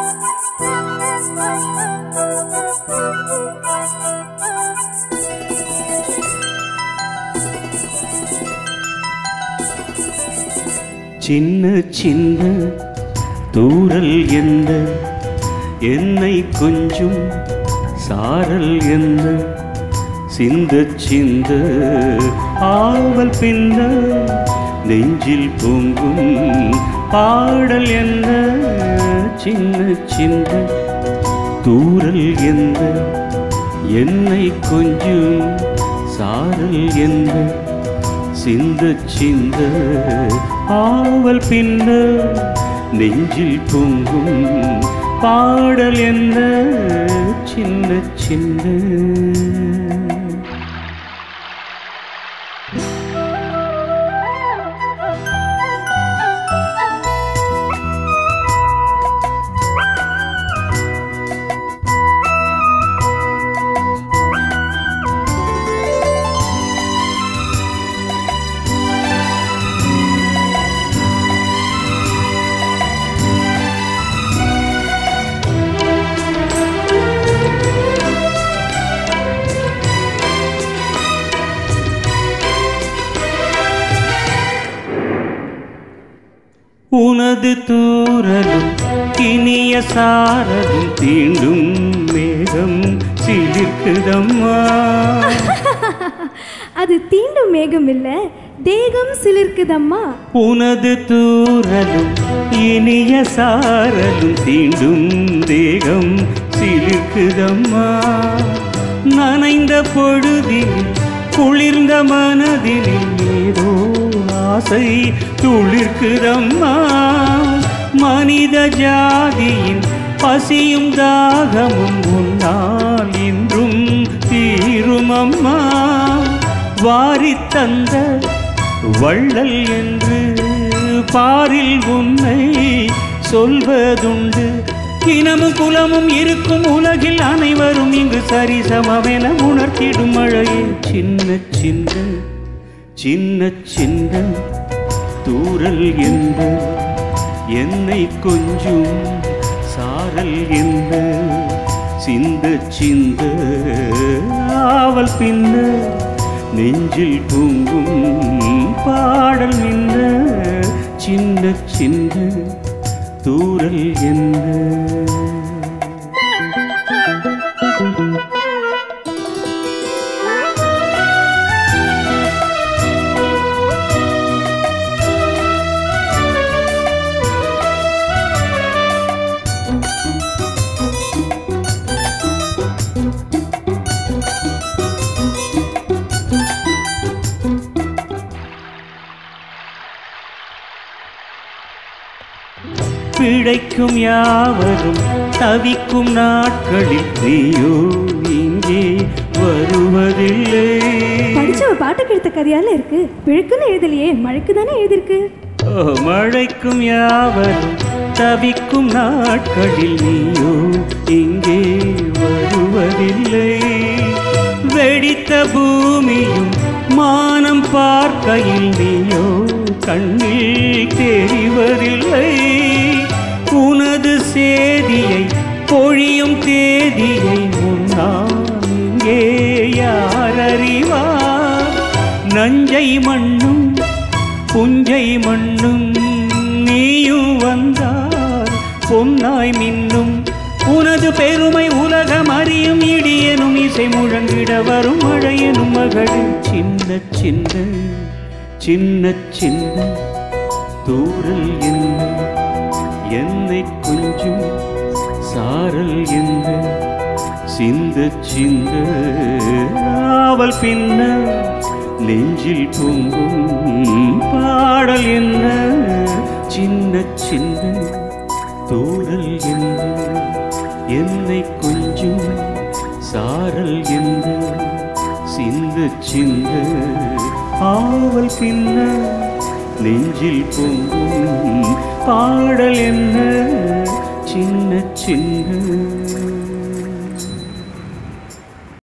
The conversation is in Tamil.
சின்ன சின்ன தூரல் என்ன என்னை கொஞ்சம் சாரல் என்ன சிந்த சிந்த ஆவல் பின்ன நெஞ்சில் பொங்கும் பாடல் என்ன சின்ன சின்ன தூரல் என்ன என்னை கொஞ்சம் சாரல் என்ன சிந்த சிந்த ஆவல் பின்ன நெஞ்சில் பொங்கும் பாடல் என்ன சின்ன சின்ன உனது தூரலும் இனிய சாரலும் தீண்டும் மேகம் சிலிர்க்குதம்மா அது தீண்டும் மேகம் இல்ல தேகம் சிலிர்க்குதம்மா உனது தூரலும் இனிய சாரலும் தீண்டும் தேகம் சிலிர்க்குதம்மா நனைந்த பொழுதில் குளிர்ந்த மனதில் ஏதோ ஆசை துளிர்க்குதம்மா மனித ஜாதியின் பசியும் தாகமும் உன்னால் இன்றும் தீருமம்மா வாரித் தந்த வள்ளல் என்று பாரில் உன்னை சொல்வதுண்டு இனமும் குலமும் இருக்கும் உலகில் அனைவரும் இங்கு சரிசமமென உணர்த்திடும் மழையே சின்ன சின்ன சின்ன சின்ன தூரல் என்ற என்னை கொஞ்சம் சாரல் என்ற சிந்த சிந்த ஆவல் பின்ன நெஞ்சில் பொங்கும் பாடல் நின்ற சின்ன சின்ன தூரல் என்ன பிழைக்கும் யாவரும் தவிக்கும் நாட்களில் நீயோ இங்கே வருவதில்லை படிச்ச ஒரு பாட்டுக்கு எடுத்த கதையால இருக்கு பிழுக்குன்னு எழுதலையே மழைக்கு தானே எழுதிருக்கு ஓ, மழைக்கும் யாவரும் தவிக்கும் நாட்களில் நீயோ இங்கே வருவதில்லை வெடித்த பூமியும் மானம் பார்க்கையில் நீயோ கண்ணில் தெரிவதில்லை உனது சேதியை பொழியும் தேதியை முன்னால் இங்கே யார் அறிவார் நஞ்சை மண்ணும் புஞ்சை மண்ணும் நீயும் வந்தார் பொன்னாய் மின்னும் உனது பெருமை உலகம் அறியும் இடியனும் இசை முழங்கிட வரும் மழையனும் மகள் சின்ன சின்ன சின்ன சின்ன தூரல் என்ன என்னை கொஞ்சம் சாரல் என்ன சிந்த சிந்த ஆவல் பின்ன நெஞ்சில் பொங்கும் பாடல் என்ன சின்ன சின்ன தூரல் என்ன என்னை கொஞ்சம் சாரல் என்ன சிந்த சிந்த ஆவல் பின்ன நெஞ்சில் பொங்கும் பாடல் என்ன சின்ன சின்ன